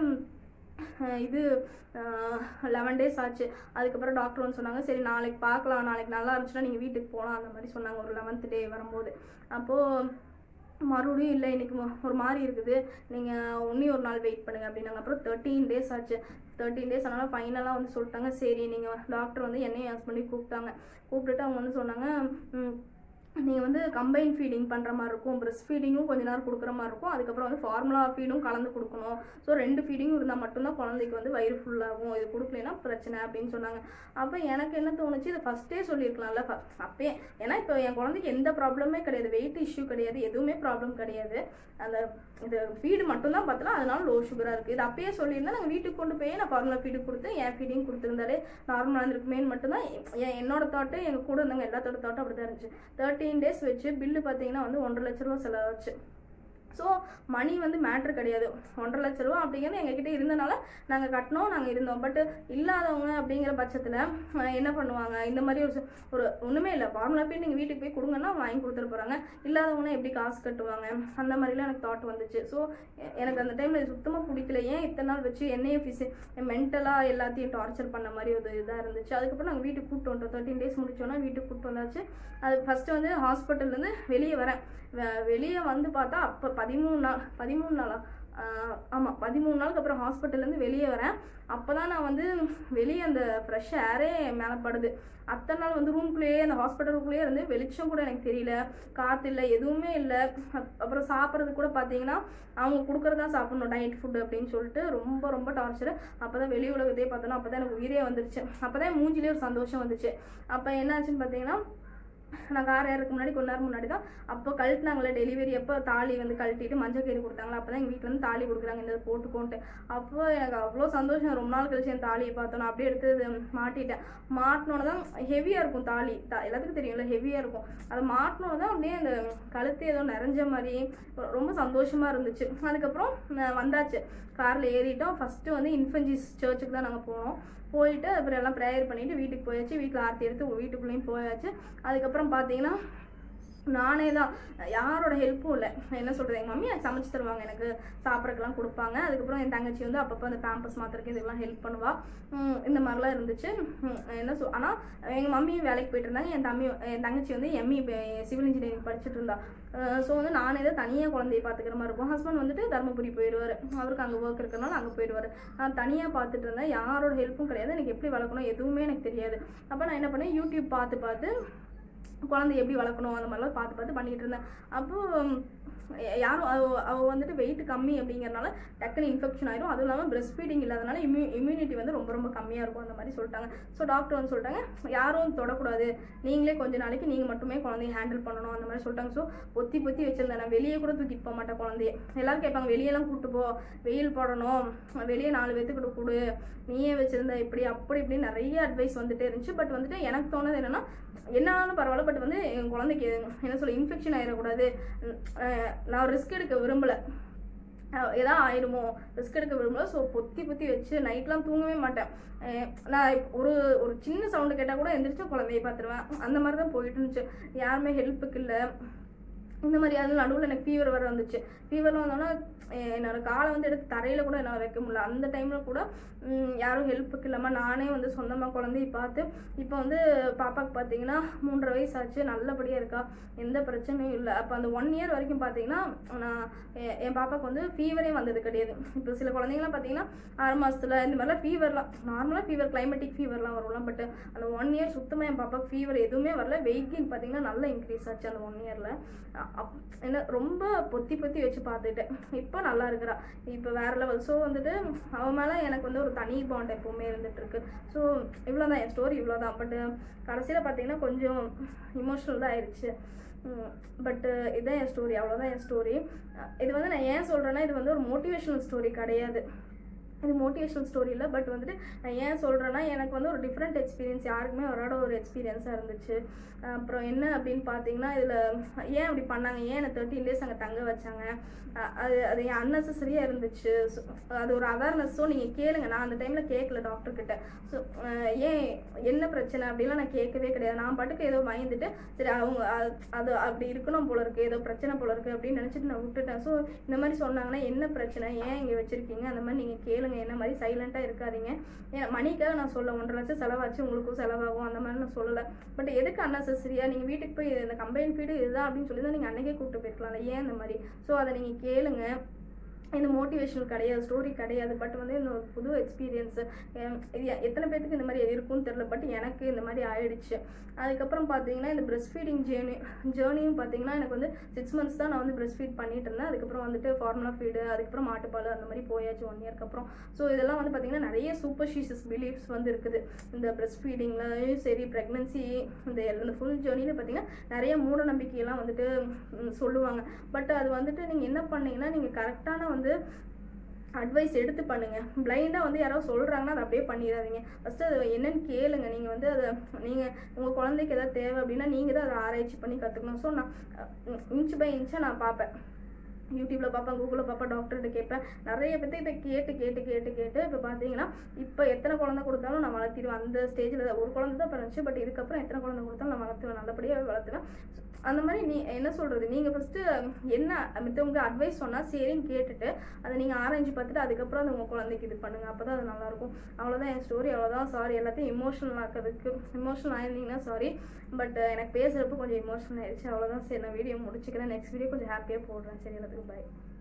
அஹ் இது லெவன் டேஸ் ஆச்சு அதுக்கப்புறம் டாக்டர் வந்து சொன்னாங்க சரி நாளைக்கு பார்க்கலாம் நாளைக்கு நல்லா இருந்துச்சுன்னா நீங்கள் வீட்டுக்கு போகலாம் அந்த மாதிரி சொன்னாங்க ஒரு லெவன்த் டே வரும்போது அப்போது மறுபடியும் இல்லை இன்னைக்கு ம- ஒரு மாதிரி இருக்குது நீங்கள் இன்னி ஒரு நாள் வெயிட் பண்ணுங்க அப்படின்னாங்க அப்புறம் தேர்ட்டீன் டேஸ் ஆச்சு தேர்ட்டீன் டேஸ் அதனால ஃபைனலாக வந்து சொல்லிட்டாங்க சரி நீங்கள் டாக்டர் வந்து என்னையும் ஹஸ்பண்டையும் கூப்பிட்டாங்க கூப்பிட்டுட்டு அவங்க வந்து சொன்னாங்க ம், நீங்கள் வந்து கம்பைன் ஃபீடிங் பண்ணுற மாதிரி இருக்கும் பிரஸ்ட் ஃபீடிங்கும் கொஞ்ச நேரம் கொடுக்குற மாதிரி இருக்கும் அதுக்கப்புறம் வந்து ஃபார்முலா ஃபீடும் கலந்து கொடுக்கணும் ஸோ ரெண்டு ஃபீடிங்கும் இருந்தால் மட்டும்தான் குழந்தைக்கு வந்து வயிறு ஃபுல்லாகும் இது கொடுக்கலனா பிரச்சனை அப்படின்னு சொன்னாங்க அப்போ எனக்கு என்ன தோணுச்சு இதை ஃபஸ்ட்டே சொல்லியிருக்கலாம்ல ஃப- அப்பயே ஏன்னா இப்போ என் குழந்தைக்கு எந்த ப்ராப்ளமே கிடையாது வெயிட் இஷ்யூ கிடையாது எதுவுமே ப்ராப்ளம் கிடையாது அந்த இது ஃபீடு மட்டும்தான் பார்த்தலாம் அதனால லோ சுகராக இருக்குது இது அப்பயே சொல்லியிருந்தா நாங்கள் வீட்டுக்கு கொண்டு போய் நான் ஃபார்முலா ஃபீடு கொடுத்து என் ஃபீடிங் கொடுத்துருந்தாலே நார்மலாக இருந்திருக்குமேன்னு மட்டும்தான் என் என்னோட தாட்டு எங்கள் கூட இருந்தவங்க எல்லாத்தோட தாட்டும் அப்படி தான் இருந்துச்சு தேர்ட்டீன் டேஸ் வச்சு பில்லு பார்த்தீங்கன்னா வந்து ஒன்றரை லட்ச ரூபா செலவாச்சு ஸோ மணி வந்து மேட்ரு கிடையாது ஒன்றரை லட்ச ரூபா அப்படிங்கிறது எங்ககிட்ட இருந்தனால நாங்கள் கட்டினோம் நாங்கள் இருந்தோம் பட் இல்லாதவங்க அப்படிங்கிற பட்சத்தில் என்ன பண்ணுவாங்க இந்த மாதிரி ஒரு ச- ஒரு ஒன்றுமே இல்லை ஃபார்முலா போய் நீங்கள் வீட்டுக்கு போய் கொடுங்கன்னா வாங்கி கொடுத்துட்டு போகிறாங்க இல்லாதவங்கன்னா எப்படி காசு கட்டுவாங்க அந்த மாதிரிலாம் எனக்கு தாட் வந்துச்சு ஸோ எனக்கு அந்த டைமில் சுத்தமாக பிடிக்கல ஏன் இத்தனை நாள் வச்சு என்னையே ஃபிசி மென்டலாக எல்லாத்தையும் டார்ச்சர் பண்ண மாதிரி ஒரு இதாக இருந்துச்சு அதுக்கப்புறம் நாங்கள் வீட்டுக்கு கூப்பிட்டு வந்துட்டோம் தேர்ட்டின் டேஸ் முடிச்சோன்னா வீட்டுக்கு கூப்பிட்டு வந்தாச்சு அது ஃபஸ்ட்டு வந்து ஹாஸ்பிட்டல்லேருந்து வெளியே வரேன் வெளியே வந்து பார்த்தா அப்போ பதிமூணு நாள் பதிமூணு நாளா ஆமாம் பதிமூணு நாளுக்கு அப்புறம் ஹாஸ்பிட்டல்லேருந்து வெளியே வரேன் அப்போ தான் நான் வந்து வெளியே அந்த ஃப்ரெஷ் ஏரே மேலே படுது அத்தனை நாள் வந்து ரூம்குள்ளேயே அந்த ஹாஸ்பிட்டலுக்குள்ளேயே இருந்து வெளிச்சம் கூட எனக்கு தெரியல காற்று இல்லை எதுவுமே இல்லை அப்- அப்புறம் சாப்பிட்றது கூட பார்த்தீங்கன்னா அவங்க கொடுக்குறதா சாப்பிடணும் டயட் ஃபுட் அப்படின்னு சொல்லிட்டு ரொம்ப ரொம்ப டார்ச்சர் அப்போ தான் வெளி உலகத்தையே பார்த்தோன்னா அப்போ தான் எனக்கு உயிரே வந்துருச்சு அப்போ தான் மூஞ்சிலே ஒரு சந்தோஷம் வந்துச்சு அப்போ என்னாச்சுன்னு பார்த்தீங்கன்னா நான் கார் ஏறதுக்கு முன்னாடி கொஞ்ச நேரம் முன்னாடி தான் அப்போ கழட்டினாங்களே டெலிவரி அப்போ தாலி வந்து கழட்டிட்டு மஞ்சள் கயிறு கொடுத்தாங்களா அப்போ தான் எங்கள் வீட்டில் இருந்து தாலி கொடுக்குறாங்க இந்த போட்டுக்கோன்ட்டு அப்போ எனக்கு அவ்வளோ சந்தோஷம் ரொம்ப நாள் கழிச்சு என் தாலியை பார்த்தோம் நான் அப்படியே எடுத்து இது மாட்டிட்டேன் மாட்டினோட தான் ஹெவியாக இருக்கும் தாலி தா எல்லாத்துக்கும் தெரியும்ல ஹெவியாக இருக்கும் அதை மாட்டினோட தான் அப்படியே அந்த கழுத்து ஏதோ நிறைஞ்ச மாதிரி ரொம்ப சந்தோஷமாக இருந்துச்சு அதுக்கப்புறம் நான் வந்தாச்சு காரில் ஏறிட்டோம் ஃபஸ்ட்டு வந்து இன்ஃபென்ஜிஸ் சர்ச்சுக்கு தான் நாங்கள் போனோம் போயிட்டு அப்புறம் எல்லாம் ப்ரேயர் பண்ணிட்டு வீட்டுக்கு போயாச்சு வீட்டில் ஆர்த்தி எடுத்து வீட்டுக்குள்ளேயும் போயாச்சு அதுக்கப்புறம் பார்த்தீங்கன்னா நானே தான் யாரோட ஹெல்ப்பும் இல்லை என்ன சொல்கிறது எங்கள் மம்மி எனக்கு சமைச்சு தருவாங்க எனக்கு சாப்பிட்றதுக்கெல்லாம் கொடுப்பாங்க அதுக்கப்புறம் என் தங்கச்சி வந்து அப்பப்போ அந்த பேம்பஸ் மாத்திரக்கு இதெல்லாம் ஹெல்ப் பண்ணுவா உம் இந்த மாதிரிலாம் இருந்துச்சு உம் என்ன சொல் ஆனால் எங்கள் மம்மியும் வேலைக்கு போயிட்டு இருந்தாங்க என் தம்பி என் தங்கச்சி வந்து எம்இ சிவில் இன்ஜினியரிங் படிச்சுட்டு இருந்தா ஸோ வந்து நானே தான் தனியாக குழந்தைய பார்த்துக்கிற மாதிரி இருக்கும் ஹஸ்பண்ட் வந்துட்டு தருமபுரி போயிடுவார் அவருக்கு அங்கே ஒர்க் இருக்கிறனால அங்கே போயிடுவார் நான் தனியாக பார்த்துட்டு இருந்தேன் யாரோட ஹெல்ப்பும் கிடையாது எனக்கு எப்படி வளர்க்கணும் எதுவுமே எனக்கு தெரியாது அப்போ நான் என்ன பண்ணேன் யூடியூப் பார்த்து பார்த்து குழந்தை எப்படி வளர்க்கணும் அந்த மாதிரிலாம் பார்த்து பார்த்து பண்ணிக்கிட்டு இருந்தேன் அப்போது யாரும் அவ அவ வந்துட்டு வெயிட் கம்மி அப்படிங்கறனால டக்குன்னு இன்ஃபெக்ஷன் ஆயிரும் அதுவும் இல்லாமல் பிரஸ்ட் ஃபீடிங் இல்லாதனால இம்யூ இம்யூனிட்டி வந்து ரொம்ப ரொம்ப கம்மியாக இருக்கும் அந்த மாதிரி சொல்லிட்டாங்க ஸோ டாக்டர் வந்து சொல்லிட்டாங்க யாரும் தொடக்கூடாது நீங்களே கொஞ்ச நாளைக்கு நீங்கள் மட்டுமே குழந்தைய ஹேண்டில் பண்ணணும் அந்த மாதிரி சொல்லிட்டாங்க ஸோ பொத்தி பொத்தி வச்சிருந்தேன் நான் வெளியே கூட தூக்கிட்டு போக மாட்டேன் குழந்தைய எல்லாரும் கேட்பாங்க வெளியெல்லாம் கூட்டு போ வெயில் போடணும் வெளியே நாலு பேத்துக்கிட்ட கொடு நீயே வச்சிருந்த இப்படி அப்படி இப்படி நிறைய அட்வைஸ் வந்துட்டே இருந்துச்சு பட் வந்துட்டு எனக்கு தோணுது என்னன்னா என்னாலும் பரவாயில்ல பட் வந்து என் குழந்தைக்கு என்ன சொல்ல இன்ஃபெக்ஷன் ஆயிடக்கூடாது உம், அஹ் நான் ரிஸ்க் எடுக்க விரும்பல அஹ் எதா ஆயிடுமோ ரிஸ்க் எடுக்க விரும்பல ஸோ பொத்தி பொத்தி வச்சு நைட்லாம் தூங்கவே மாட்டேன் அஹ் நான் இப்ப ஒரு ஒரு சின்ன சவுண்டு கேட்டால் கூட எந்திரிச்சு குழந்தைய பார்த்துருவேன் அந்த மாதிரி தான் போயிட்டு இருந்துச்சு யாருமே ஹெல்ப்புக்கு இல்லை இந்த மாதிரி அது நடுவில் எனக்கு ஃபீவர் வர வந்துச்சு ஃபீவர்லாம் வந்தோன்னா என்னோட காலை வந்து எடுத்து தரையில் கூட என்னால் வைக்க முடியல அந்த டைமில் கூட ம், யாரும் ஹெல்ப்புக்கு இல்லாமல் நானே வந்து சொந்தமாக குழந்தைய பார்த்து இப்போ வந்து பாப்பாவுக்கு பார்த்தீங்கன்னா மூன்றரை வயசு ஆச்சு நல்லபடியாக இருக்கா எந்த பிரச்சனையும் இல்லை அப்போ அந்த ஒன் இயர் வரைக்கும் பார்த்தீங்கன்னா நான் எ- என் பாப்பாவுக்கு வந்து ஃபீவரே வந்தது கிடையாது இப்போ சில குழந்தைங்களாம் பார்த்தீங்கன்னா ஆறு மாசத்துல இந்த மாதிரிலாம் ஃபீவர்லாம் நார்மலாக ஃபீவர் கிளைமேட்டிக் ஃபீவர்லாம் வரும்லாம் பட் அந்த ஒன் இயர் சுத்தமாக என் பாப்பாவுக்கு ஃபீவர் எதுவுமே வரல வெயிட் கெயின் பார்த்தீங்கன்னா நல்லா இன்க்ரீஸ் ஆச்சு அந்த ஒன் இயரில் என்ன ரொம்ப பொத்தி பொத்தி வச்சு பார்த்துட்டேன் இப்போ நல்லா இருக்கிறா இப்போ வேற லெவல் ஸோ வந்துட்டு அவன் மேலே எனக்கு வந்து ஒரு தனி பாண்ட் எப்பவுமே இருந்துட்டு இருக்கு ஸோ இவ்வளோ தான் என் ஸ்டோரி இவ்வளோ தான் பட் கடைசியில் பார்த்தீங்கன்னா கொஞ்சம் இமோஷனல் தான் ஆயிடுச்சு பட்டு இதுதான் என் ஸ்டோரி அவ்வளோதான் என் ஸ்டோரி இது வந்து நான் ஏன் சொல்கிறேன்னா இது வந்து ஒரு மோட்டிவேஷனல் ஸ்டோரி கிடையாது இது மோட்டிவேஷனல் ஸ்டோரி இல்லை பட் வந்துட்டு நான் ஏன் சொல்கிறேன்னா எனக்கு வந்து ஒரு டிஃப்ரெண்ட் எக்ஸ்பீரியன்ஸ் யாருக்குமே வராத ஒரு எக்ஸ்பீரியன்ஸாக இருந்துச்சு அஹ் அப்புறம் என்ன அப்படின்னு பார்த்தீங்கன்னா இதில் ஏன் அப்படி பண்ணாங்க ஏன் என்னை தேர்ட்டின் டேஸ் அங்கே தங்க வச்சாங்க அஹ் அது அது ஏன் அன்னெசரியாக இருந்துச்சு So, அது ஒரு அவேர்னஸோ நீங்கள் கேளுங்க நான் அந்த டைமில் கேட்கல டாக்டர் கிட்ட ஸோ ஏன் என்ன பிரச்சனை அப்படிலாம் நான் கேட்கவே கிடையாது நான் பாட்டுக்கு ஏதோ பயந்துட்டு சரி அவங்க அ- அது அப்படி இருக்கணும் போல இருக்கு ஏதோ பிரச்சனை போல இருக்கு அப்படின்னு நினச்சிட்டு நான் விட்டுட்டேன் ஸோ இந்த மாதிரி சொன்னாங்கன்னா என்ன பிரச்சனை ஏன் இங்கே வச்சிருக்கீங்க அந்த மாதிரி நீங்கள் கேளுங்க என்ன மாதிரி சைலண்ட்டாக இருக்காதீங்க ஏன் மணிக்காக நான் சொல்ல ஒன்றரை லட்சம் செலவாச்சு உங்களுக்கும் செலவாகும் அந்த மாதிரி நான் சொல்லலை பட் எதுக்கு அன்னெசரியா நீங்கள் வீட்டுக்கு போய் இந்த கம்பைன் ஃபீடு இதுதான் அப்படின்னு சொல்லி தான் நீங்கள் அன்னைக்கே கூப்பிட்டு போயிருக்கலாம்ல ஏன் இந்த மாதிரி ஸோ அதை நீங்கள் கேளுங்க இது மோட்டிவேஷனல் கிடையாது ஸ்டோரி கிடையாது பட் வந்து இந்த ஒரு புது எக்ஸ்பீரியன்ஸு இது எ- எத்தனை பேத்துக்கு இந்த மாதிரி இருக்கும்னு தெரில பட் எனக்கு இந்த மாதிரி ஆயிடுச்சு அதுக்கப்புறம் பார்த்தீங்கன்னா இந்த பிரஸ்ட் ஃபீடிங் ஜேர்னி ஜேர்னியும் பார்த்தீங்கன்னா எனக்கு வந்து சிக்ஸ் மந்த்ஸ் தான் நான் வந்து பிரஸ்ட் ஃபீட் பண்ணிட்டு இருந்தேன் அதுக்கப்புறம் வந்துட்டு ஃபார்முலா ஃபீடு அதுக்கப்புறம் மாட்டுப்பால் அந்த மாதிரி போயாச்சு ஒன் இயர்க்கு அப்புறம் ஸோ இதெல்லாம் வந்து பார்த்தீங்கன்னா நிறைய சூப்பர்ஷிஷியஸ் பிலீஃப்ஸ் வந்து இருக்குது இந்த பிரஸ்ட் ஃபீடிங்லையும் சரி ப்ரெக்னன்சி இந்த இந்த ஃபுல் ஜேர்னியில் பார்த்தீங்கன்னா நிறைய மூட நம்பிக்கையெல்லாம் வந்துட்டு ம், சொல்லுவாங்க பட் அது வந்துட்டு நீங்கள் என்ன பண்ணீங்கன்னா நீங்கள் கரெக்டான வந்து அட்வைஸ் எடுத்து பண்ணுங்க பிளைண்டாக வந்து யாரோ சொல்கிறாங்கன்னா அதை அப்படியே பண்ணிடாதீங்க ஃபஸ்ட்டு அது என்னன்னு கேளுங்க நீங்கள் வந்து அதை நீங்கள் உங்கள் குழந்தைக்கு எதாவது தேவை அப்படின்னா நீங்கள் தான் அதை ஆராய்ச்சி பண்ணி கற்றுக்கணும் ஸோ நான் இன்ச் பை இன்ச்சாக நான் பார்ப்பேன் யூடியூப்பில் பார்ப்பேன் கூகுளில் பார்ப்பேன் டாக்டர்கிட்ட கேட்பேன் நிறைய பேர்த்துக்கிட்ட கேட்டு கேட்டு கேட்டு கேட்டு இப்போ பார்த்தீங்கன்னா இப்போ எத்தனை குழந்தை கொடுத்தாலும் நான் வளர்த்திடுவேன் அந்த ஸ்டேஜில் ஒரு குழந்தை தான் பிறந்துச்சு பட் இதுக்கப்புறம் எத்தனை குழந்தை கொடுத்தாலும் நான் வளர்த்துவேன் நல்லபடியாக வளர்த்துவேன் அந்த மாதிரி நீ என்ன சொல்கிறது நீங்கள் ஃபஸ்ட்டு என்ன மித்தவங்க அட்வைஸ் சொன்னால் சரின்னு கேட்டுட்டு அதை நீங்கள் ஆராய்ஞ்சு பார்த்துட்டு அதுக்கப்புறம் அந்த உங்கள் குழந்தைக்கு இது பண்ணுங்கள் அப்போ தான் அது நல்லாயிருக்கும் அவ்வளோதான் என் ஸ்டோரி அவ்வளோதான் சாரி எல்லாத்தையும் இமோஷனல் ஆக்கிறதுக்கு இமோஷனல் ஆயிருந்தீங்கன்னா சாரி பட் எனக்கு பேசுகிறப்ப கொஞ்சம் இமோஷனல் ஆயிடுச்சு அவ்வளோதான் சரி நான் வீடியோ முடிச்சுக்கிறேன் நெக்ஸ்ட் வீடியோ கொஞ்சம் ஹாப்பியாக போடுறேன் சரி எல்லாத்துக்கும் பாய்